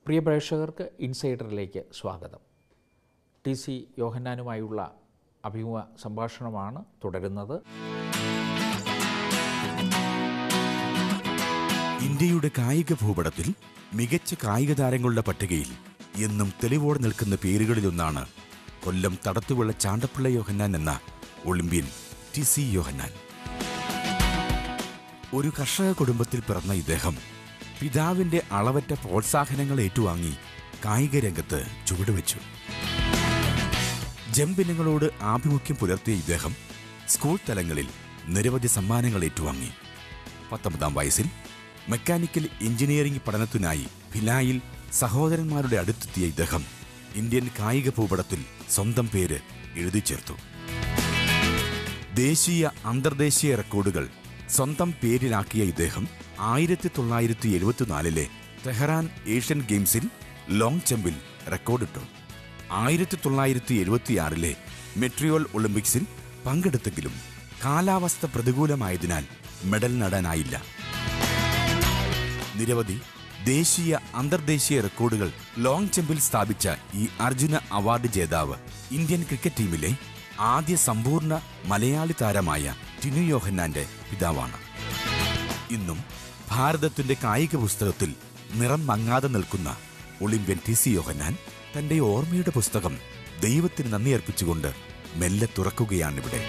പ്രിയ പ്രേക്ഷകർക്ക് ഇൻസൈഡറിലേക്ക് സ്വാഗതം T C യോഹന്നാനുമായുള്ള അഭിമുഖ സംഭാഷണമാണ് തുടരുന്നത് ഇന്ത്യയുടെ കായിക ഭൂപടത്തിൽ മികച്ച കായിക താരങ്ങളുടെ പട്ടികയിൽ എന്നും തെളിവോടെ നിൽക്കുന്ന പേരുകളിലൊന്നാണ് കൊല്ലം തടത്തുവിള ചാണ്ടപ്പിള്ള യോഹന്നാൻ എന്ന ഒളിമ്പ്യൻ ടി സി യോഹന്നാൻ ഒരു കർഷക കുടുംബത്തിൽ പിറന്ന ഇദ്ദേഹം പിതാവിന്റെ അളവറ്റ പ്രോത്സാഹനങ്ങൾ ഏറ്റുവാങ്ങി കായിക രംഗത്ത് ചുവടുവെച്ചു ജമ്പിനങ്ങളോട് ആഭിമുഖ്യം പുലർത്തിയ ഇദ്ദേഹം സ്കൂൾ തലങ്ങളിൽ നിരവധി സമ്മാനങ്ങൾ ഏറ്റുവാങ്ങി പത്തൊമ്പതാം വയസ്സിൽ മെക്കാനിക്കൽ എഞ്ചിനീയറിംഗ് പഠനത്തിനായി ഭിലായിൽ സഹോദരന്മാരുടെ അടുത്തെത്തിയ ഇദ്ദേഹം ഇന്ത്യൻ കായിക ഭൂപടത്തിൽ സ്വന്തം പേര് എഴുതി ചേർത്തു ദേശീയ അന്തർദേശീയ റെക്കോർഡുകൾ സ്വന്തം പേരിലാക്കിയ ഇദ്ദേഹം ആയിരത്തി തൊള്ളായിരത്തി എഴുപത്തിനാലിലെ തെഹ്റാൻ ഏഷ്യൻ ഗെയിംസിൽ ലോങ് ജമ്പിൽ റെക്കോർഡിട്ടു ആയിരത്തി തൊള്ളായിരത്തി എഴുപത്തിയാറിലെ മെട്രിയോൾ ഒളിമ്പിക്സിൽ പങ്കെടുത്തെങ്കിലും കാലാവസ്ഥ പ്രതികൂലമായതിനാൽ മെഡൽ നേടാനായില്ല നിരവധി ദേശീയ അന്തർദേശീയ റെക്കോർഡുകൾ ലോങ് ജമ്പിൽ സ്ഥാപിച്ച ഈ അർജുന അവാർഡ് ജേതാവ് ഇന്ത്യൻ ക്രിക്കറ്റ് ടീമിലെ ആദ്യ സമ്പൂർണ്ണ മലയാളി താരമായ ടിനു യോഹന്നാന്റെ പിതാവാണ് ഇന്നും ഭാരതത്തിന്റെ കായിക പുസ്തകത്തിൽ നിറം മങ്ങാതെ നിൽക്കുന്ന ഒളിമ്പ്യൻ ടി സി യോഹന്നാൻ തന്റെ ഓർമ്മയുടെ പുസ്തകം ദൈവത്തിന് നന്ദി അർപ്പിച്ചുകൊണ്ട് മെല്ലെ തുറക്കുകയാണിവിടെ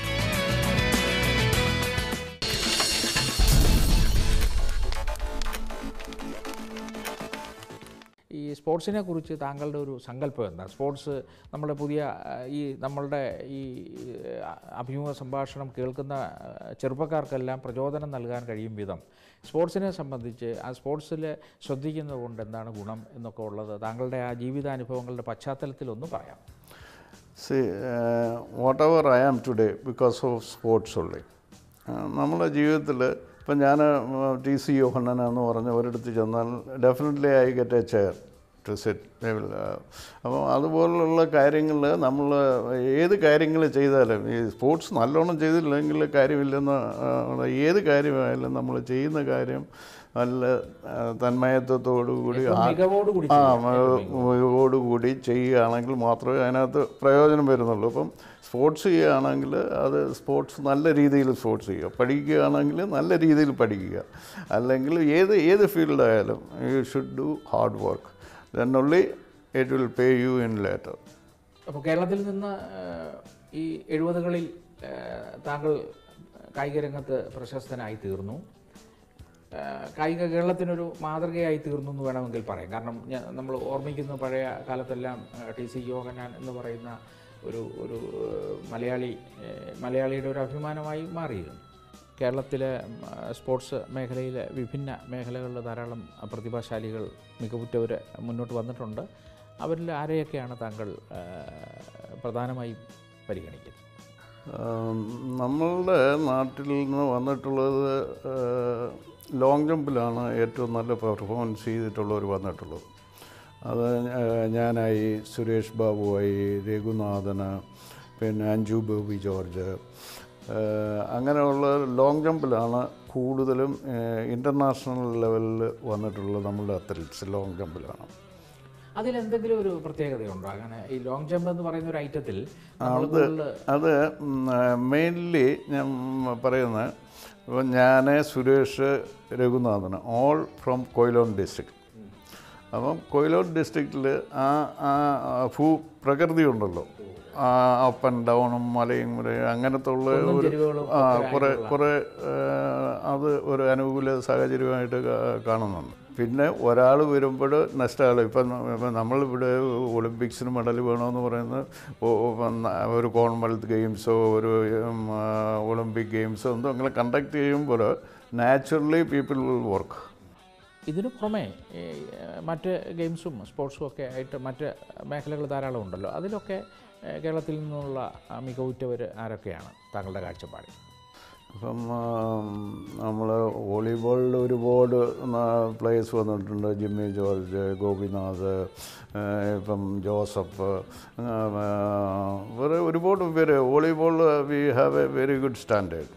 ഈ സ്പോർട്സിനെ കുറിച്ച് താങ്കളുടെ ഒരു സങ്കല്പം എന്താ സ്പോർട്സ് നമ്മുടെ പുതിയ ആ, ഈ നമ്മളുടെ ഈ ആ, അഭിമുഖ സംഭാഷണം കേൾക്കുന്ന ആ, ചെറുപ്പക്കാർക്കെല്ലാം പ്രചോദനം നൽകാൻ കഴിയും വിധം സ്പോർട്സിനെ സംബന്ധിച്ച് ആ സ്പോർട്സിൽ ശ്രദ്ധിക്കുന്നത് കൊണ്ട് എന്താണ് ഗുണം എന്നൊക്കെ ഉള്ളത് താങ്കളുടെ ആ ജീവിതാനുഭവങ്ങളുടെ പശ്ചാത്തലത്തിലൊന്ന് പറയാം See, uh, whatever I am today because of sports only. Uh, നമ്മുടെ ജീവിതത്തിൽ ഇപ്പം ഞാൻ ടി സി യോഹണ്ണൻ എന്ന് പറഞ്ഞ ഒരിടത്ത് ചെന്നാൽ definitely I get a chair to sit അപ്പോൾ അതുപോലുള്ള കാര്യങ്ങൾ നമ്മൾ ഏത് കാര്യങ്ങൾ ചെയ്താലും ഈ സ്പോർട്സ് നല്ലോണം ചെയ്തില്ലെങ്കിൽ കാര്യമില്ലെന്ന് ആ, ഏത് കാര്യമായാലും നമ്മൾ ചെയ്യുന്ന കാര്യം നല്ല ആ, തന്മയത്വത്തോടു കൂടി ആ- മികവോടുകൂടി ആ മികവോടുകൂടി ചെയ്യുകയാണെങ്കിൽ മാത്രമേ അതിനകത്ത് പ്രയോജനം വരുന്നുള്ളൂ അപ്പം സ്പോർട്സ് ചെയ്യുകയാണെങ്കിൽ അത് സ്പോർട്സ് നല്ല രീതിയിൽ സ്പോർട്സ് ചെയ്യുക പഠിക്കുകയാണെങ്കിൽ നല്ല രീതിയിൽ പഠിക്കുക അല്ലെങ്കിൽ ഏത് ഏത് ഫീൽഡായാലും you should do hard work then only it will pay you in later അപ്പോൾ കേരളത്തിൽ നിന്ന് ആ, ഈ എഴുപതുകളിൽ ആ, താങ്കൾ കായിക രംഗത്ത് പ്രശസ്തനായി തീർന്നു ആ, കായിക കേരളത്തിനൊരു മാതൃകയായി തീർന്നു എന്ന് വേണമെങ്കിൽ പറയാം കാരണം നമ്മൾ ഓർമ്മിക്കുന്ന പഴയ കാലത്തെല്ലാം ആ, ടി സി യോഹനാൻ എന്ന് പറയുന്ന ഒരു ഒരു ആ, മലയാളി ആ, മലയാളിയുടെ ഒരു അഭിമാനമായി മാറിയിരുന്നു കേരളത്തിലെ ഉം, ആ, സ്പോർട്സ് മേഖലയിലെ വിഭിന്ന മേഖലകളിൽ ധാരാളം പ്രതിഭാശാലികൾ മികവുറ്റവർ മുന്നോട്ട് വന്നിട്ടുണ്ട് അവരിൽ ആരെയൊക്കെയാണ് താങ്കൾ ആ, പ്രധാനമായും പരിഗണിക്കുന്നത് ആം, നമ്മളുടെ നാട്ടിൽ നിന്ന് വന്നിട്ടുള്ളത് ലോങ് ജമ്പിലാണ് ഏറ്റവും നല്ല പെർഫോമൻസ് ചെയ്തിട്ടുള്ളവർ വന്നിട്ടുള്ളത് അത് ഞാ- ഞാനായി സുരേഷ് ബാബുവായി രഘുനാഥന് പിന്നെ അഞ്ജു ബോബി ജോർജ് ഏഹ് അങ്ങനെയുള്ള ലോങ് ജമ്പിലാണ് കൂടുതലും ഇൻ്റർനാഷണൽ ലെവലിൽ വന്നിട്ടുള്ളത് നമ്മളുടെ അത്ലറ്റ്സ് ലോങ് ജമ്പിലാണ് അതിലെന്തെങ്കിലും ഒരു പ്രത്യേകതയുണ്ടോ അങ്ങനെ ഈ ലോങ് ജമ്പ് എന്ന് പറയുന്ന ഒരു ഐറ്റത്തിൽ നമ്മൾ കൂടുതൽ അത് മെയിൻലി ഞാൻ പറയുന്നത് ഇപ്പം ഞാൻ സുരേഷ് രഘുനാഥന് ഓൾ ഫ്രം കൊയിലോൺ ഡിസ്ട്രിക്ട് അപ്പം കൊയിലോൺ ഡിസ്ട്രിക്റ്റിൽ ആ ആ ഭൂ പ്രകൃതി ഉണ്ടല്ലോ ആ അപ്പ് ആൻഡ് ഡൗണും മലയും മുലയും അങ്ങനത്തെ ഉള്ള ഒരു ചെരിവുകളും ആ കുറേ കുറേ അത് ഒരു അനുകൂല സാഹചര്യമായിട്ട് കാ- കാണുന്നുണ്ട് പിന്നെ ഒരാൾ വരുമ്പോൾ നെക്സ്റ്റ് ആൾ ഇപ്പം ന- ഇപ്പം നമ്മളിവിടെ ഒളിമ്പിക്സിന് മെഡൽ വേണമെന്ന് പറയുന്നത് ഓ- ഓ- ന- ഒരു കോമൺവെൽത്ത് ഗെയിംസോ ഒരു ഉം, ആ, ഒളിമ്പിക് ഗെയിംസോ എന്തോ അങ്ങനെ കണ്ടക്ട് ചെയ്യുമ്പോൾ നാച്ചുറലി പീപ്പിൾ വിൽ വർക്ക് ഇതിനു പുറമെ ഈ, ഏഹ്, മറ്റ് ഗെയിംസും സ്പോർട്സും ഒക്കെ ആയിട്ട് മറ്റ് മേഖലകൾ ധാരാളം ഉണ്ടല്ലോ അതിലൊക്കെ ഏഹ്, കേരളത്തിൽ നിന്നുള്ള ആ, മികവുറ്റവർ ആരൊക്കെയാണ് താങ്കളുടെ കാഴ്ചപ്പാടിൽ ഇപ്പം നമ്മൾ വോളിബോളിൽ ഒരുപാട് പ്ലേയേഴ്സ് വന്നിട്ടുണ്ട് ജിമ്മി ജോർജ് ഗോപിനാഥ് ആ, ഇപ്പം ജോസഫ് ആ, വേറെ ഒരുപാട് പേര് volleyball we have a very good standard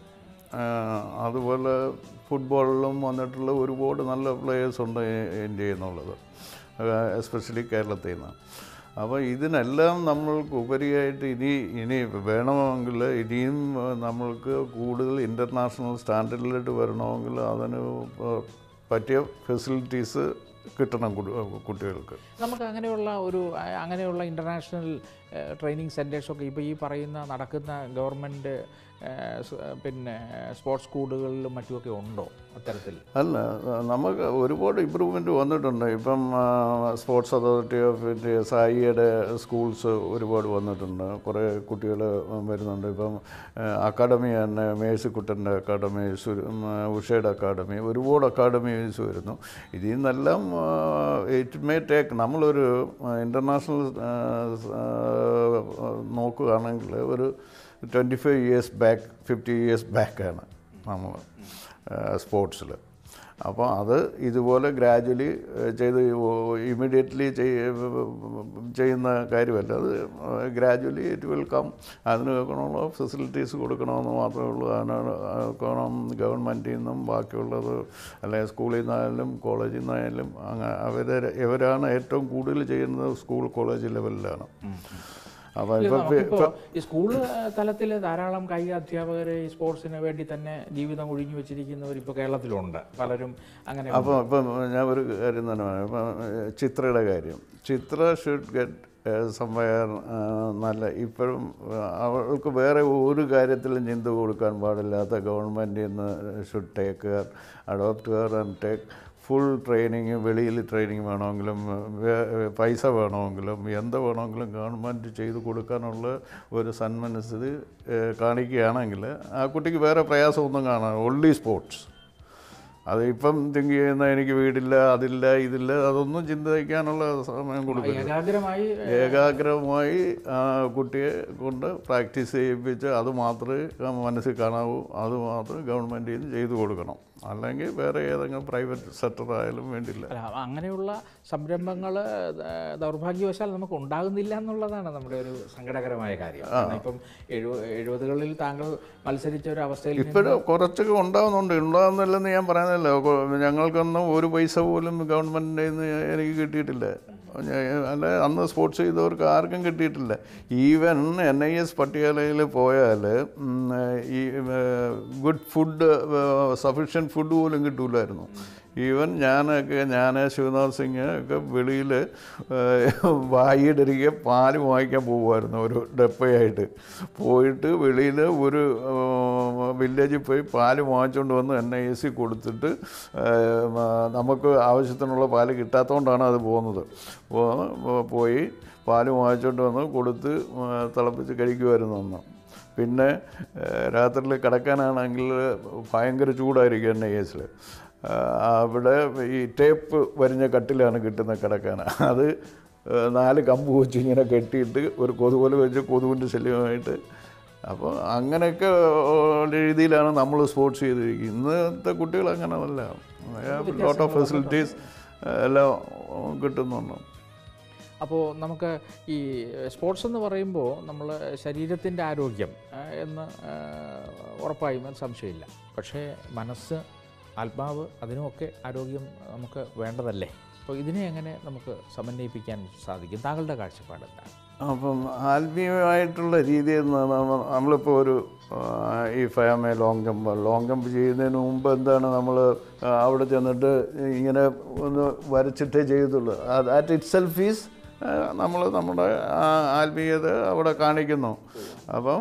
അതുപോലെ ഫുട്ബോളിലും വന്നിട്ടുള്ള ഒരുപാട് നല്ല പ്ലേയേഴ്സ് ഉണ്ട് ഇ- ഇന്ത്യയിൽ നിന്നുള്ളത് എസ്പെഷ്യലി കേരളത്തിൽ നിന്ന് അപ്പോൾ ഇതിനെല്ലാം നമ്മൾക്ക് ഉപരിയായിട്ട് ഇനി ഇനി വേണമെങ്കിൽ ഇനിയും ഏഹ്, നമ്മൾക്ക് കൂടുതൽ ഇൻ്റർനാഷണൽ സ്റ്റാൻഡേർഡിലോട്ട് വരണമെങ്കിൽ അതിന് പ- പറ്റിയ ഫെസിലിറ്റീസ് കിട്ടണം കുട്ടി- കുട്ടികൾക്ക് നമുക്ക് അങ്ങനെയുള്ള ഒരു അ- അങ്ങനെയുള്ള ഇൻ്റർനാഷണൽ ട്രെയിനിങ് സെൻറ്റേഴ്സൊക്കെ ഇപ്പോൾ ഈ പറയുന്ന നടക്കുന്ന ഗവൺമെൻറ് പിന്നെ സ്പോർട്സ് സ്കൂളുകളിലും മറ്റുമൊക്കെ ഉണ്ടോ അത്തരത്തിൽ അല്ല നമുക്ക് ഒരുപാട് ഇമ്പ്രൂവ്മെൻ്റ് വന്നിട്ടുണ്ട് ഇപ്പം സ്പോർട്സ് അതോറിറ്റി ഓഫ് ഇന്ത്യ സായിയുടെ സ്കൂൾസ് ഒരുപാട് വന്നിട്ടുണ്ട് കുറേ കുട്ടികൾ വരുന്നുണ്ട് ഇപ്പം അക്കാഡമി തന്നെ മേഴ്സിക്കുട്ടൻ്റെ അക്കാഡമി സുര- ഉം, ഉഷയുടെ അക്കാഡമി ഒരുപാട് അക്കാഡമീസ് വരുന്നു ഇതിൽ നിന്നെല്ലാം ഇറ്റ് മേ ടേക്ക് നമ്മളൊരു ഇൻ്റർനാഷണൽ നോക്കുകയാണെങ്കിൽ ഒരു twenty five years back fifty years ബാക്കാണ് നമ്മൾ സ്പോർട്സിൽ അപ്പോൾ അത് ഇതുപോലെ ഗ്രാജുവലി ചെയ്ത് ഇമ്മീഡിയറ്റ്ലി ചെയ്യുന്ന കാര്യമല്ല അത് ഗ്രാജുവലി ഇറ്റ് വിൽ കം അതിന് വെക്കണമുള്ള ഫെസിലിറ്റീസ് കൊടുക്കണമെന്ന് മാത്രമേ ഉള്ളൂ അതിനാണ് കാരണം ഗവൺമെൻറ്റിൽ നിന്നും ബാക്കിയുള്ളത് അല്ലെങ്കിൽ സ്കൂളിൽ നിന്നായാലും കോളേജിൽ നിന്നായാലും അങ്ങ് അവർ ഇവരാണ് ഏറ്റവും കൂടുതൽ ചെയ്യുന്നത് സ്കൂൾ കോളേജ് ലെവലിലാണ് അപ്പോൾ ഇപ്പം നമുക്കിപ്പോൾ ഈ സ്കൂൾ തലത്തിൽ ധാരാളം കായിക അധ്യാപകർ ഈ സ്പോർട്സിന് വേണ്ടി തന്നെ ജീവിതം ഒഴിഞ്ഞു വെച്ചിരിക്കുന്നവർ ഇപ്പോൾ കേരളത്തിലുണ്ട് പലരും അങ്ങനെ അപ്പോൾ ഇപ്പം ഞാൻ ഒരു കാര്യം തന്നെ പറയാം ഇപ്പം ഏഹ്, ചിത്രയുടെ കാര്യം ചിത്ര ഷുഡ് ഗെറ്റ് സംവയർ നല്ല ഇപ്പോഴും ഏഹ്, അവൾക്ക് വേറെ ഒരു കാര്യത്തിലും ചിന്ത കൊടുക്കാൻ പാടില്ലാത്ത ഗവൺമെൻറ്റിൽ നിന്ന് should take care adopt care and take full training വെളിയിൽ ട്രെയിനിങ് വേണമെങ്കിലും വേ- പൈസ വേണമെങ്കിലും എന്ത് വേണമെങ്കിലും ഗവൺമെൻറ് ചെയ്ത് കൊടുക്കാനുള്ള ഒരു സന്മനസ്ഥിതി ഏഹ്, കാണിക്കുകയാണെങ്കിൽ ആ കുട്ടിക്ക് വേറെ പ്രയാസമൊന്നും കാണാൻ ഓൺലി സ്പോർട്സ് അത് ഇപ്പം തിങ്ക് ചെയ്യുന്ന എനിക്ക് വീടില്ല അതില്ല ഇതില്ല അതൊന്നും ചിന്തിക്കാനുള്ള സമയം കൊടുക്കില്ല ഏകാഗ്രമായി ഏകാഗ്രമായി ആ കുട്ടിയെ കൊണ്ട് പ്രാക്ടീസ് ചെയ്യിപ്പിച്ച് അത് മാത്രമേ മനസ്സിൽ കാണാവൂ അത് മാത്രമേ ഗവൺമെൻറ്റിൽ നിന്ന് ചെയ്തു കൊടുക്കണം അല്ലെങ്കിൽ വേറെ ഏതെങ്കിലും പ്രൈവറ്റ് സെക്ടർ ആയാലും വേണ്ടില്ല അല്ല അങ്ങനെയുള്ള സംരംഭങ്ങൾ ദൗർഭാഗ്യവശാൽ നമുക്ക് ഉണ്ടാകുന്നില്ല എന്നുള്ളതാണ് നമ്മുടെ ഒരു സങ്കടകരമായ കാര്യം കാരണം ഇപ്പം എഴുപ എഴുപതുകളിൽ താങ്കൾ മത്സരിച്ച ഒരു അവസ്ഥയിൽ നിന്ന് ഇപ്പോഴും കുറച്ചൊക്കെ ഉണ്ടാകുന്നുണ്ട് ഉണ്ടാകുന്നില്ലെന്ന് ഞാൻ പറയുന്നില്ല കൊ- ഞങ്ങൾക്കൊന്നും ഒരു പൈസ പോലും ഗവൺമെൻറ്റിൻ്റെ നിന്ന് എനിക്ക് കിട്ടിയിട്ടില്ല ഞാൻ- അല്ല അന്ന് സ്പോർട്സ് ചെയ്തവർക്ക് ആർക്കും കിട്ടിയിട്ടില്ല ഈവൻ എൻ ഐ എസ് പട്ടിയാലയിൽ പോയാൽ ഉം, ഈ ഗുഡ് ഫുഡ് സഫീഷ്യൻറ്റ് ഫുഡ് പോലും കിട്ടൂലായിരുന്നു ഈവൻ ഞാനൊക്കെ ഞാൻ ശിവനാഥ് സിംഗ് ഒക്കെ വെളിയിൽ വായിടരികെ പാല് വാങ്ങിക്കാൻ പോകുമായിരുന്നു ഒരു ഡപ്പയായിട്ട് പോയിട്ട് വെളിയിൽ ഒരു വില്ലേജിൽ പോയി പാല് വാങ്ങിച്ചുകൊണ്ട് വന്ന് എൻ ഐ എസ് സി കൊടുത്തിട്ട് ഏഹ്, മ, നമുക്ക് ആവശ്യത്തിനുള്ള പാല് കിട്ടാത്തതുകൊണ്ടാണ് അത് പോകുന്നത് പോ- പോയി പാല് വാങ്ങിച്ചുകൊണ്ട് വന്ന് കൊടുത്ത് ആ, തിളപ്പിച്ച് കഴിക്കുമായിരുന്നു അന്ന് പിന്നെ രാത്രിയിൽ കിടക്കാനാണെങ്കിൽ ഭയങ്കര ചൂടായിരിക്കും എൻ ഐ എസിൽ അവിടെ ഈ ടേപ്പ് വരിഞ്ഞ കട്ടിലാണ് കിട്ടുന്ന കിടക്കാൻ അത് ആ, നാല് കമ്പ് വെച്ച് ഇങ്ങനെ കെട്ടിയിട്ട് ഒരു കൊതുപോലെ വെച്ച് കൊതുവിൻ്റെ ശല്യമായിട്ട് അപ്പോൾ അങ്ങനെയൊക്കെ ഉള്ള രീതിയിലാണ് നമ്മൾ സ്പോർട്സ് ചെയ്തിരിക്കുന്നത് ഇന്നത്തെ കുട്ടികൾ അങ്ങനെയല്ല ലോട്ട് ഓഫ് ഫെസിലിറ്റീസ് എല്ലാം കിട്ടുന്നുണ്ട് അപ്പോൾ നമുക്ക് ഈ സ്പോർട്സ് എന്ന് പറയുമ്പോൾ നമ്മൾ ശരീരത്തിൻ്റെ ആരോഗ്യം ആ, എന്ന് ആ, ഉറപ്പായും അത് സംശയമില്ല പക്ഷേ മനസ്സ് ആത്മാവ് അതിനുമൊക്കെ ആരോഗ്യം നമുക്ക് വേണ്ടതല്ലേ അപ്പോൾ ഇതിനെ എങ്ങനെ നമുക്ക് സമന്വയിപ്പിക്കാൻ സാധിക്കും താങ്കളുടെ കാഴ്ചപ്പാട് എന്താണ് അപ്പം ആത്മീയമായിട്ടുള്ള രീതിയിൽ നിന്ന് നമ്മ- നമ്മളിപ്പോൾ ഒരു ആ, ഈ ഫയാമെ ലോങ് ജമ്പ് ലോങ് ജമ്പ് ചെയ്യുന്നതിന് മുമ്പ് എന്താണ് നമ്മൾ അവിടെ ചെന്നിട്ട് ഇങ്ങനെ ഒന്ന് വരച്ചിട്ടേ ചെയ്തുള്ളൂ ദാറ്റ് ഇറ്റ് സെൽഫ് ഈസ് നമ്മൾ നമ്മുടെ ആ ആത്മീയത അവിടെ കാണിക്കുന്നു അപ്പം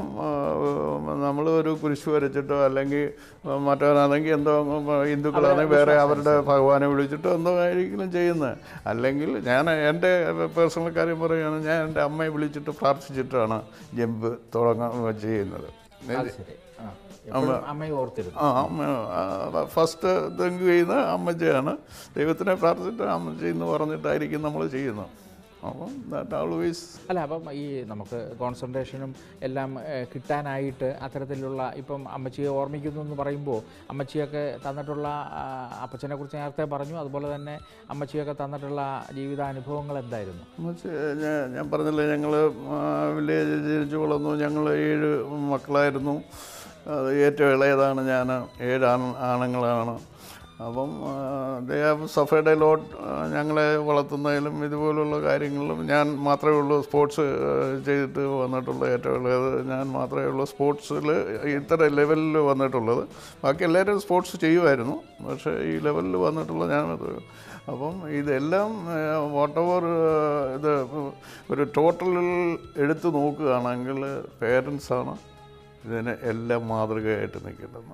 നമ്മൾ ഒരു കുരിശ് വരച്ചിട്ടോ അല്ലെങ്കിൽ മറ്റവനാണെങ്കിൽ എന്തോ ഹിന്ദുക്കളാണെങ്കിൽ വേറെ അവരുടെ ഭഗവാനെ വിളിച്ചിട്ടോ എന്തോ ആയിരിക്കും ചെയ്യുന്നത് അല്ലെങ്കിൽ ഞാൻ എൻ്റെ പേഴ്സണൽ കാര്യം പറയുകയാണ് ഞാൻ എൻ്റെ അമ്മയെ വിളിച്ചിട്ട് പ്രാർത്ഥിച്ചിട്ടാണ് ജമ്പ് തുടങ്ങാൻ ചെയ്യുന്നത് അത് ശരി ആ എപ്പോഴും അമ്മയെ ഓർത്തിരുന്നു ആ അമ്മ ഫസ്റ്റ് തെങ്ക് ചെയ്യുന്ന അമ്മച്ചയാണ് ദൈവത്തിനെ പ്രാർത്ഥിച്ചിട്ട് അമ്മച്ചി എന്ന് പറഞ്ഞിട്ടായിരിക്കും നമ്മൾ ചെയ്യുന്നത് അപ്പം ദാറ്റ് ആൾവേസ് അല്ല അപ്പം ഈ നമുക്ക് കോൺസെൻട്രേഷനും എല്ലാം ഏഹ്, കിട്ടാനായിട്ട് അത്തരത്തിലുള്ള ഇപ്പം അമ്മച്ചിയെ ഓർമ്മിക്കുന്നു എന്ന് പറയുമ്പോൾ അമ്മച്ചിയൊക്കെ തന്നിട്ടുള്ള ആ, അപ്പച്ചനെ കുറിച്ച് നേരത്തെ പറഞ്ഞു അതുപോലെ തന്നെ അമ്മച്ചിയൊക്കെ തന്നിട്ടുള്ള ജീവിതാനുഭവങ്ങൾ എന്തായിരുന്നു എന്നുവെച്ച് ഞാൻ ഞാൻ പറഞ്ഞില്ലേ ഞങ്ങൾ വില്ലേജിൽ ജനിച്ചു വളർന്നു ഞങ്ങൾ ഏഴ് മക്കളായിരുന്നു അത് ഏറ്റവും ഇളയതാണ് ഞാൻ ഏഴ് ആൺ ആണുങ്ങളാണ് അപ്പം they have suffered a lot ഞങ്ങളെ വളർത്തുന്നതിലും ഇതുപോലുള്ള കാര്യങ്ങളിലും ഞാൻ മാത്രമേ ഉള്ളൂ സ്പോർട്സ് ചെയ്തിട്ട് വന്നിട്ടുള്ള ഏറ്റവും ഇളയത് ഞാൻ മാത്രമേ ഉള്ളൂ സ്പോർട്സിൽ ഇത്ര ലെവലിൽ വന്നിട്ടുള്ളത് ബാക്കി എല്ലാവരും സ്പോർട്സ് ചെയ്യുമായിരുന്നു പക്ഷേ ഈ ലെവലിൽ വന്നിട്ടുള്ള ഞാൻ മാത്രമേ ഉള്ളൂ. അപ്പം ഇതെല്ലാം വാട്ട് എവർ ഇത് ഒരു ടോട്ടലിൽ എടുത്തു നോക്കുകയാണെങ്കിൽ പേരൻസാണ് ഇതിന് എല്ലാം മാതൃകയായിട്ട് നിൽക്കേണ്ടത്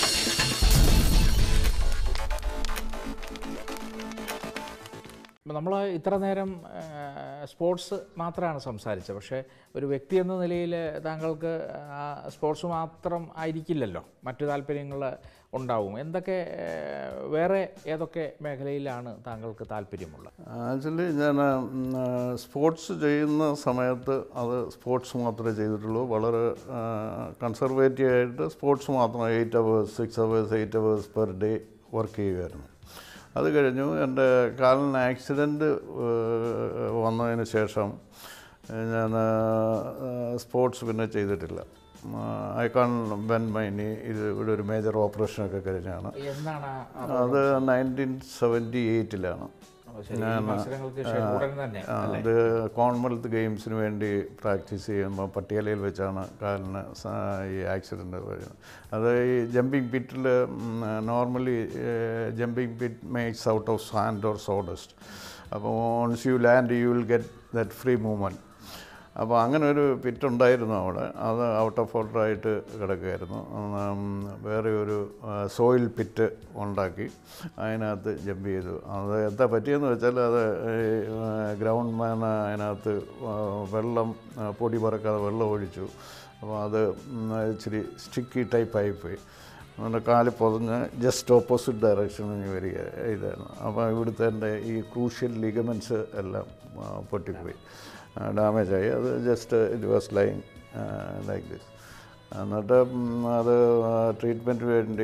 നമ്മൾ ഇത്ര നേരം സ്പോർട്സ് മാത്രമാണ് സംസാരിച്ചത് പക്ഷേ ഒരു വ്യക്തി എന്ന നിലയിൽ താങ്കൾക്ക് ആ, സ്പോർട്സ് മാത്രം ആയിരിക്കില്ലല്ലോ മറ്റു താല്പര്യങ്ങൾ ഉണ്ടാവും എന്തൊക്കെ ആ, വേറെ ഏതൊക്കെ മേഖലയിലാണ് താങ്കൾക്ക് താല്പര്യമുള്ളത് ആക്ച്വലി ഞാൻ സ്പോർട്സ് ചെയ്യുന്ന സമയത്ത് അത് സ്പോർട്സ് മാത്രമേ ചെയ്തിട്ടുള്ളൂ വളരെ കൺസർവേറ്റീവ് ആയിട്ട് സ്പോർട്സ് മാത്രം eight hours six hours eight hours per day work ചെയ്യുമായിരുന്നു അത് കഴിഞ്ഞു എൻ്റെ കാലിന് ആക്സിഡൻറ്റ് വന്നതിന് ശേഷം ഞാൻ സ്പോർട്സ് പിന്നെ ചെയ്തിട്ടില്ല ഐ കാൺ ബെൻ മൈനി ഇത് ഇവിടെ ഒരു മേജർ ഓപ്പറേഷനൊക്കെ കഴിഞ്ഞാണ് എന്താണ് ആ- അത് നയൻറ്റീൻ സെവൻറ്റി എയ്റ്റിലാണ് ആ ശരി, ഈ മത്സരങ്ങൾക്ക് ശേഷം ഉടൻ തന്നെ അത് കോമൺവെൽത്ത് ഗെയിംസിന് വേണ്ടി പ്രാക്ടീസ് ചെയ്യുമ്പോൾ പട്ടിയാലയിൽ വെച്ചാണ് കാലിന് സ- ഈ ആക്സിഡൻറ്റ് വരുന്നത് അത് ഈ ജമ്പിങ് പിറ്റിൽ normally jumping pit makes out of sand or sawdust അപ്പോൾ once you land you will get that free movement അപ്പോൾ അങ്ങനെ ഒരു പിറ്റ് ഉണ്ടായിരുന്നു അവിടെ അത് ഔട്ട് ഓഫ് ഓർഡർ ആയിട്ട് കിടക്കുമായിരുന്നു ഉം, വേറെ ഒരു സോയിൽ പിറ്റ് ഉണ്ടാക്കി അതിനകത്ത് ജമ്പ് ചെയ്തു അത് എന്താ പറ്റിയെന്ന് വെച്ചാൽ അത് ഗ്രൗണ്ട് മാൻ അതിനകത്ത് ആ, വെള്ളം ആ, പൊടി പറക്കാതെ വെള്ളം ഒഴിച്ചു അപ്പോൾ അത് ഉം, ഇച്ചിരി സ്റ്റിക്കി ടൈപ്പായിപ്പോയി നമ്മുടെ കാല് പൊതഞ്ഞ് ജസ്റ്റ് ഓപ്പോസിറ്റ് ഡയറക്ഷനിൽ വരിക ഇതായിരുന്നു അപ്പോൾ ഇവിടുത്തെ എൻ്റെ ഈ ക്രൂഷ്യൽ ലിഗമെൻറ്റ്സ് എല്ലാം ആ, പൊട്ടിപ്പോയി ഡാമേജ് ആയി അത് just it was lying like this എന്നിട്ട് ഉം, അത് ട്രീറ്റ്മെൻറ്റ് വേണ്ടി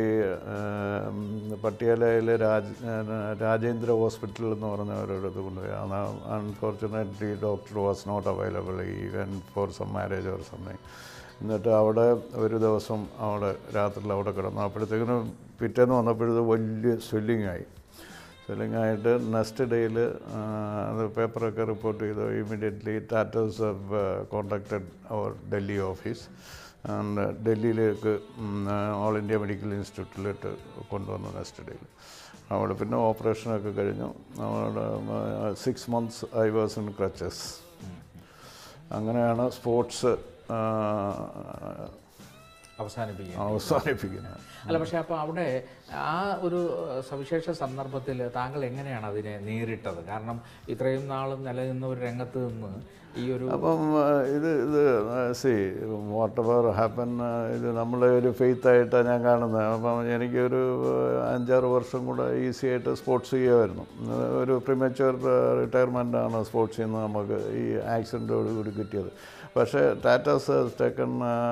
പട്ടിയാലയിൽ രാജ് രാജേന്ദ്ര ഹോസ്പിറ്റൽ എന്ന് പറഞ്ഞ ഒരിടത്ത് കൊണ്ടുപോയി unfortunately doctor was not available even for some marriage or something എന്നിട്ട് അവിടെ ഒരു ദിവസം അവിടെ രാത്രിയിൽ അവിടെ കിടന്നു അപ്പോഴത്തേക്കിനും പിറ്റേന്ന് വന്നപ്പോഴത് വലിയ സ്വെല്ലിംഗ് ആയി സ്വെല്ലിംഗ് ആയിട്ട് നെക്സ്റ്റ് ഡേയിൽ അത് പേപ്പറൊക്കെ റിപ്പോർട്ട് ചെയ്തു ഇമ്മീഡിയറ്റ്ലി ടാറ്റോസ് ഹവ് കോണ്ടാക്റ്റഡ് അവർ ഡൽഹി ഓഫീസ് ആൻഡ് ഡൽഹിയിലേക്ക് ഓൾ ഇന്ത്യ മെഡിക്കൽ ഇൻസ്റ്റിറ്റ്യൂട്ടിലിട്ട് കൊണ്ടുവന്നു നെക്സ്റ്റ് ഡേയിൽ അവിടെ പിന്നെ ഓപ്പറേഷനൊക്കെ കഴിഞ്ഞു അവിടെ six months I was in crutches അങ്ങനെയാണ് സ്പോർട്സ് അവസാനിപ്പിക്കുക അവസാനിപ്പിക്കുന്നത് അല്ല പക്ഷേ അപ്പോൾ അവിടെ ആ ഒരു ഏഹ്, സവിശേഷ സന്ദർഭത്തിൽ താങ്കൾ എങ്ങനെയാണ് അതിനെ നേരിട്ടത് കാരണം ഇത്രയും നാൾ നിലനിന്ന ഒരു രംഗത്ത് നിന്ന് ഈ ഒരു അപ്പം ആ, ഇത് ഇത് സി വാട്ട് എവർ ഹാപ്പൻ ഇത് നമ്മളെ ഒരു ഫെയ്ത്ത് ആയിട്ടാണ് ഞാൻ കാണുന്നത് അപ്പം എനിക്കൊരു ആ, അഞ്ചാറ് വർഷം കൂടെ ഈസി ആയിട്ട് സ്പോർട്സ് ചെയ്യുമായിരുന്നു ഒരു പ്രിമച്വർ റിട്ടയർമെൻ്റ് ആണ് സ്പോർട്സിൽ നിന്ന് നമുക്ക് ഈ ആക്സിഡൻറ്റോട് കൂടി കിട്ടിയത് പക്ഷേ ടാറ്റാസ് ടേക്കൺ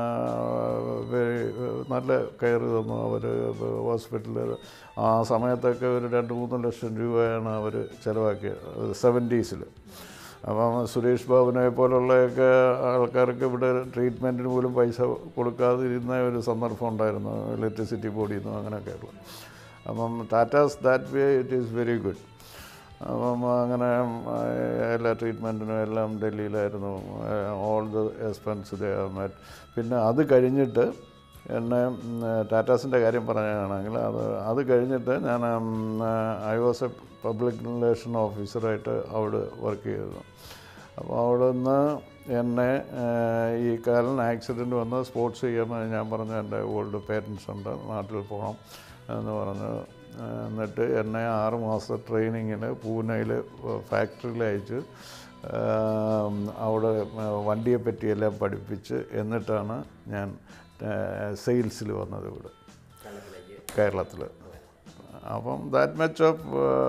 വെരി നല്ല കെയർ തന്നു അവർ ഹോസ്പിറ്റലിൽ ആ സമയത്തൊക്കെ ഒരു രണ്ട് മൂന്ന് ലക്ഷം രൂപയാണ് അവർ ചിലവാക്കിയത് സെവൻറ്റീസിൽ അപ്പം സുരേഷ് ബാബുനെ പോലുള്ളയൊക്കെ ആൾക്കാർക്ക് ഇവിടെ ട്രീറ്റ്മെൻറ്റിന് പോലും പൈസ കൊടുക്കാതിരുന്ന ഒരു സന്ദർഭം ഉണ്ടായിരുന്നു ഇലക്ട്രിസിറ്റി ബോർഡിൽ നിന്നും അങ്ങനെയൊക്കെയുള്ള അപ്പം Tatas that way it is very good അപ്പം അങ്ങനെ ആ, എല്ലാ ട്രീറ്റ്മെൻറ്റിനും എല്ലാം ഡൽഹിയിലായിരുന്നു ഓൾ ദ എക്സ്പെൻസ് മെറ്റ് പിന്നെ അത് കഴിഞ്ഞിട്ട് എന്നെ ടാറ്റാസിൻ്റെ കാര്യം പറയുകയാണെങ്കിൽ അത് അത് കഴിഞ്ഞിട്ട് ഞാൻ I was a public relation ഓഫീസറായിട്ട് അവിടെ വർക്ക് ചെയ്തു അപ്പോൾ അവിടെ നിന്ന് എന്നെ ആ, ഈ കാലിന് ആക്സിഡൻറ്റ് വന്ന് സ്പോർട്സ് ചെയ്യുമ്പോൾ ഞാൻ പറഞ്ഞു എൻ്റെ ഓൾഡ് പേരൻസ് ഉണ്ട് നാട്ടിൽ പോകണം എന്ന് പറഞ്ഞു ആ, എന്നിട്ട് എന്നെ ആറ് മാസത്തെ ട്രെയിനിങ്ങിന് പൂനെയിൽ ഫാക്ടറിയിൽ അയച്ച് ആ, അവിടെ വണ്ടിയെ പറ്റിയെല്ലാം പഠിപ്പിച്ച് എന്നിട്ടാണ് ഞാൻ സെയിൽസിൽ വന്നത് ഇവിടെ കേരളത്തിൽ അപ്പം ദാറ്റ് മച്ച് ഓഫ്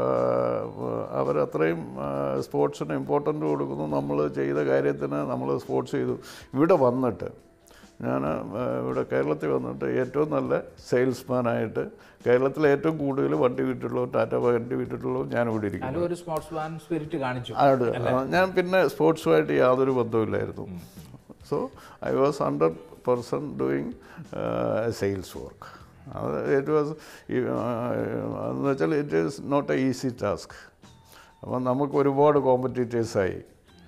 അവരത്രയും സ്പോർട്സിന് ഇമ്പോർട്ടൻ്റ് കൊടുക്കുന്നു നമ്മൾ ചെയ്ത കാര്യത്തിന് നമ്മൾ സ്പോർട്സ് ചെയ്തു ഇവിടെ വന്നിട്ട് ഞാൻ ഇവിടെ കേരളത്തിൽ വന്നിട്ട് ഏറ്റവും നല്ല സെയിൽസ്മാനായിട്ട് കേരളത്തിലെ ഏറ്റവും കൂടുതൽ വണ്ടി വിട്ടിട്ടുള്ളൂ ടാറ്റ വണ്ടി വിട്ടിട്ടുള്ളൂ ഞാൻ ഇവിടെ ഇരിക്കുന്നു അതിലും ഒരു സ്പോർട്സ് മാൻ സ്പിരിറ്റ് കാണിച്ചു അവിടെ ഞാൻ പിന്നെ സ്പോർട്സുമായിട്ട് യാതൊരു ബന്ധവുമില്ലായിരുന്നു so I was hundred percent doing sales work അത് ഇറ്റ് വാസ് എന്ന് വെച്ചാൽ it is not a easy task അപ്പം നമുക്ക് ഒരുപാട് കോമ്പറ്റീറ്റേഴ്സായി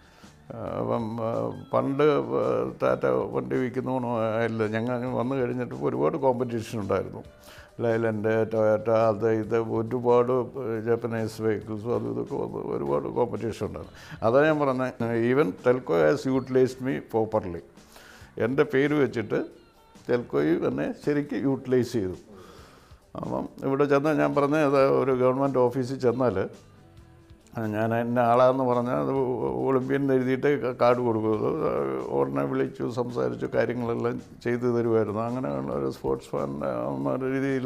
അപ്പം ആ, പണ്ട് ആ, ടാറ്റ വണ്ടി വിൽക്കുന്നോണോ അല്ല ഞങ്ങൾ വന്നു കഴിഞ്ഞിട്ട് ഒരുപാട് കോമ്പറ്റീഷൻ ഉണ്ടായിരുന്നു ലൈലൻഡ് ടൊയാറ്റ അത് ഇത് ഒരുപാട് ജപ്പനീസ് വെഹിക്കിൾസും അതും ഇതൊക്കെ വന്ന് ഒരുപാട് കോമ്പറ്റീഷൻ ഉണ്ടായിരുന്നു അതാണ് ഞാൻ പറഞ്ഞത് even Telco has utilised me properly എൻ്റെ പേര് വെച്ചിട്ട് ടെൽക്കോയും എന്നെ ശരിക്കും യൂട്ടിലൈസ് ചെയ്തു അപ്പം ഇവിടെ ചെന്ന് ഞാൻ പറഞ്ഞ അത് ഒരു ഗവൺമെൻറ് ഓഫീസിൽ ചെന്നാൽ ഞാൻ എന്നെ ആളാന്ന് പറഞ്ഞാൽ അത് ഒളിമ്പ്യൻ എഴുതിയിട്ട് കാർഡ് കൊടുക്കും ഉടനെ വിളിച്ചു സംസാരിച്ചു കാര്യങ്ങളെല്ലാം ചെയ്തു തരുമായിരുന്നു അങ്ങനെയുള്ള ഒരു സ്പോർട്സ് ഫാൻ എന്ന രീതിയിൽ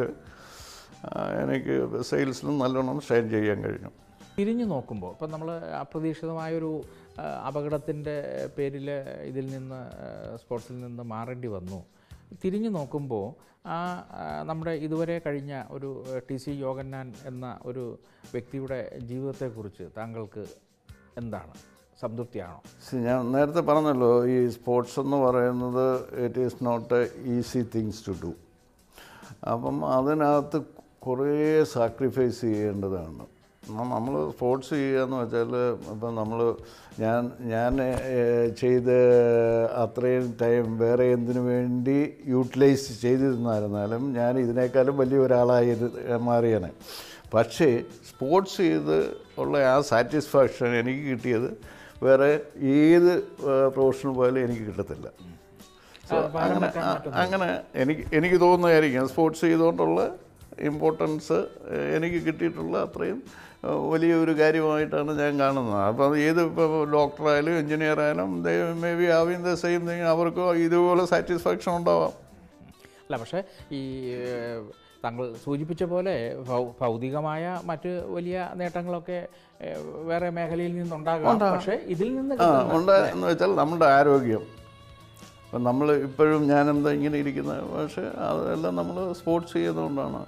എനിക്ക് സെയിൽസിലും നല്ലോണം ഷൈൻ ചെയ്യാൻ കഴിഞ്ഞു തിരിഞ്ഞു നോക്കുമ്പോൾ ഇപ്പം നമ്മൾ അപ്രതീക്ഷിതമായൊരു അപകടത്തിൻ്റെ പേരിൽ ഇതിൽ നിന്ന് ആ, സ്പോർട്സിൽ നിന്ന് മാറേണ്ടി വന്നു തിരിഞ്ഞു നോക്കുമ്പോൾ ആ ആ, നമ്മുടെ ഇതുവരെ കഴിഞ്ഞ ഒരു ടി സി യോഗന്നാൻ എന്ന ഒരു വ്യക്തിയുടെ ജീവിതത്തെക്കുറിച്ച് താങ്കൾക്ക് എന്താണ് സംതൃപ്തിയാണോ See, ഞാൻ നേരത്തെ പറഞ്ഞല്ലോ ഈ സ്പോർട്സ് എന്ന് പറയുന്നത് it is not easy things to do അപ്പം അതിനകത്ത് കുറേ സാക്രിഫൈസ് ചെയ്യേണ്ടതാണ് നമ്മൾ സ്പോർട്സ് ചെയ്യുകയെന്ന് വെച്ചാൽ ഇപ്പം നമ്മൾ ഞാൻ ഞാൻ ഏഹ്, ചെയ്ത് അത്രയും ടൈം വേറെ എന്തിനു വേണ്ടി യൂട്ടിലൈസ് ചെയ്തിരുന്നായിരുന്നാലും ഞാൻ ഇതിനേക്കാളും വലിയ ഒരാളായി മാറിയാണ് പക്ഷേ സ്പോർട്സ് ചെയ്ത് ഉള്ള ആ സാറ്റിസ്ഫാക്ഷൻ എനിക്ക് കിട്ടിയത് വേറെ ഏത് പ്രൊഫഷണൽ പോയാലും എനിക്ക് കിട്ടത്തില്ല So, അങ്ങനെ ആ, അങ്ങനെ എനിക്ക് എനിക്ക് തോന്നുന്നതായിരിക്കും സ്പോർട്സ് ചെയ്തുകൊണ്ടുള്ള ഇമ്പോർട്ടൻസ് എനിക്ക് കിട്ടിയിട്ടുള്ള അത്രയും ഏഹ്, വലിയൊരു കാര്യമായിട്ടാണ് ഞാൻ കാണുന്നത് അപ്പോൾ അത് ഏത് ഇപ്പോൾ ഡോക്ടറായാലും എഞ്ചിനീയർ ആയാലും may be having the same thing അവർക്ക് ഇതുപോലെ സാറ്റിസ്ഫാക്ഷൻ ഉണ്ടാവാം അല്ല പക്ഷേ ഈ ഏഹ്, താങ്കൾ സൂചിപ്പിച്ച പോലെ ഭൗ- ഭൗതികമായ മറ്റ് വലിയ നേട്ടങ്ങളൊക്കെ ഏഹ്, വേറെ മേഖലയിൽ നിന്നുണ്ടാകാം പക്ഷേ ഇതിൽ നിന്ന് ആ കിട്ടുന്ന- ഉണ്ട് എന്ന് വെച്ചാൽ നമ്മുടെ ആരോഗ്യം അപ്പം നമ്മൾ ഇപ്പോഴും ഞാനെന്താ ഇങ്ങനെ ഇരിക്കുന്നത് പക്ഷേ അതെല്ലാം നമ്മൾ സ്പോർട്സ് ചെയ്യുന്നതുകൊണ്ടാണ്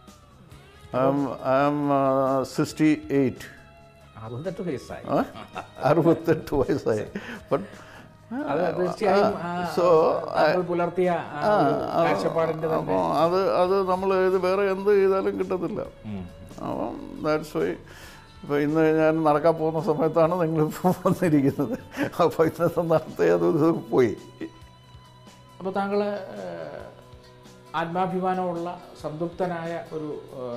ഐ ആം സിക്സ്റ്റി എയ്റ്റ് അറുപത്തെട്ട് വയസ്സായി അറുപത്തെട്ട് വയസ്സായി ബട്ട് അത് തീർച്ചയായും ആ, so, താങ്കൾ പുലർത്തിയ ആ ഒരു കാഴ്ചപ്പാടിന്റെ തന്നെ അപ്പോൾ അത് അത് നമ്മൾ ഇത് വേറെ എന്ത് ചെയ്താലും കിട്ടത്തില്ല അപ്പം ദാറ്റ്സ് വൈ ഇപ്പോൾ ഇന്ന് ഞാൻ നടക്കാൻ പോകുന്ന സമയത്താണ് നിങ്ങളിപ്പോൾ വന്നിരിക്കുന്നത് അപ്പോൾ ഇന്നത്തെ നടത്തി അത് ഇത് പോയി അപ്പോൾ താങ്കൾ ആത്മാഭിമാനമുള്ള സംതൃപ്തനായ ഒരു ആ,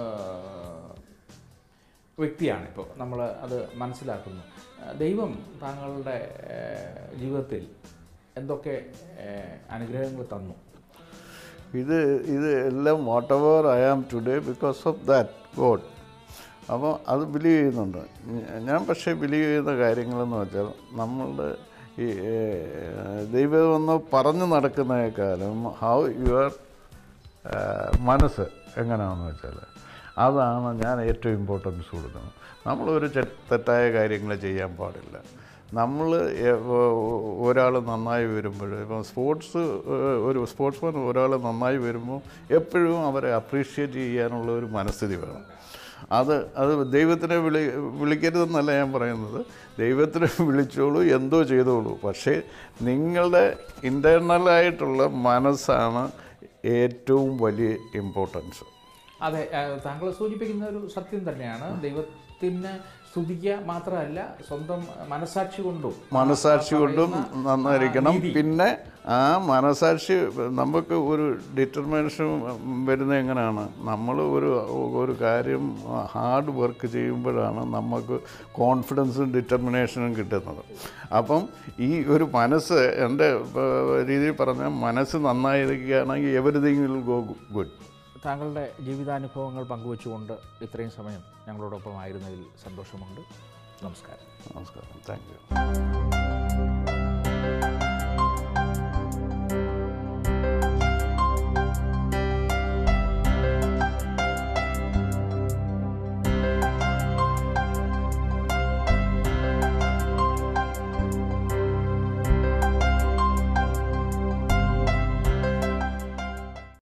വ്യക്തിയാണ് ഇപ്പോൾ നമ്മൾ അത് മനസ്സിലാക്കുന്നു ആ, ദൈവം താങ്കളുടെ ആ, ജീവിതത്തിൽ എന്തൊക്കെ ആ, അനുഗ്രഹങ്ങൾ തന്നു ഇത് ഇത് എല്ലാം whatever I am today because of that God അപ്പോൾ അത് ബിലീവ് ചെയ്യുന്നുണ്ട് ഞ- ഞാൻ പക്ഷേ ബിലീവ് ചെയ്യുന്ന കാര്യങ്ങളെന്ന് വെച്ചാൽ നമ്മളുടെ ഈ ഏഹ്, ദൈവം ഒന്ന് പറഞ്ഞു നടക്കുന്നതിനേക്കാളും ഹൗ യുവർ മനസ്സ് എങ്ങനെയാണെന്ന് വെച്ചാൽ അതാണ് ഞാൻ ഏറ്റവും ഇമ്പോർട്ടൻസ് കൊടുക്കുന്നത് നമ്മളൊരു ചെ- തെറ്റായ കാര്യങ്ങൾ ചെയ്യാൻ പാടില്ല നമ്മൾ ഒരാൾ നന്നായി വരുമ്പോൾ ഇപ്പം സ്പോർട്സ് ഒരു സ്പോർട്സ്മാൻ ഒരാൾ നന്നായി വരുമ്പോൾ എപ്പോഴും അവരെ അപ്രീഷിയേറ്റ് ചെയ്യാനുള്ള ഒരു മനസ്ഥിതി വേണം അത് അത് ദൈവത്തിനെ വിളി വിളിക്കരുതെന്നല്ല ഞാൻ പറയുന്നത് ദൈവത്തിനെ വിളിച്ചോളൂ എന്തോ ചെയ്തോളൂ പക്ഷേ നിങ്ങളുടെ ഇൻറ്റേർണലായിട്ടുള്ള മനസ്സാണ് ഏറ്റവും വലിയ ഇമ്പോർട്ടൻസ് അതെ ആ, താങ്കൾ സൂചിപ്പിക്കുന്ന ഒരു സത്യം തന്നെയാണ് ദൈവത്തിന് സ്തുതിക്കുക മാത്രമല്ല സ്വന്തം മനസാക്ഷി കൊണ്ടും മനസാക്ഷി കൊണ്ടും നന്നായിരിക്കണം പിന്നെ ആ മനസാക്ഷി നമുക്ക് ഒരു ഡിറ്റർമിനേഷൻ വരുന്നത് എങ്ങനെയാണ് നമ്മൾ ഒരു ഒരു കാര്യം ഹാർഡ് വർക്ക് ചെയ്യുമ്പോഴാണ് നമുക്ക് കോൺഫിഡൻസും ഡിറ്റർമിനേഷനും കിട്ടുന്നത് അപ്പം ഈ ഒരു മനസ്സ് എൻ്റെ രീതിയിൽ പറഞ്ഞാൽ മനസ്സ് നന്നായിരിക്കുകയാണെങ്കിൽ എവറിഥിങ് വിൽ ഗോ ഗുഡ് താങ്കളുടെ ജീവിതാനുഭവങ്ങൾ പങ്കുവച്ചുകൊണ്ട് ഇത്രയും സമയം ഞങ്ങളോടൊപ്പം ആയിരുന്നതിൽ സന്തോഷമുണ്ട് നമസ്കാരം നമസ്കാരം താങ്ക് യു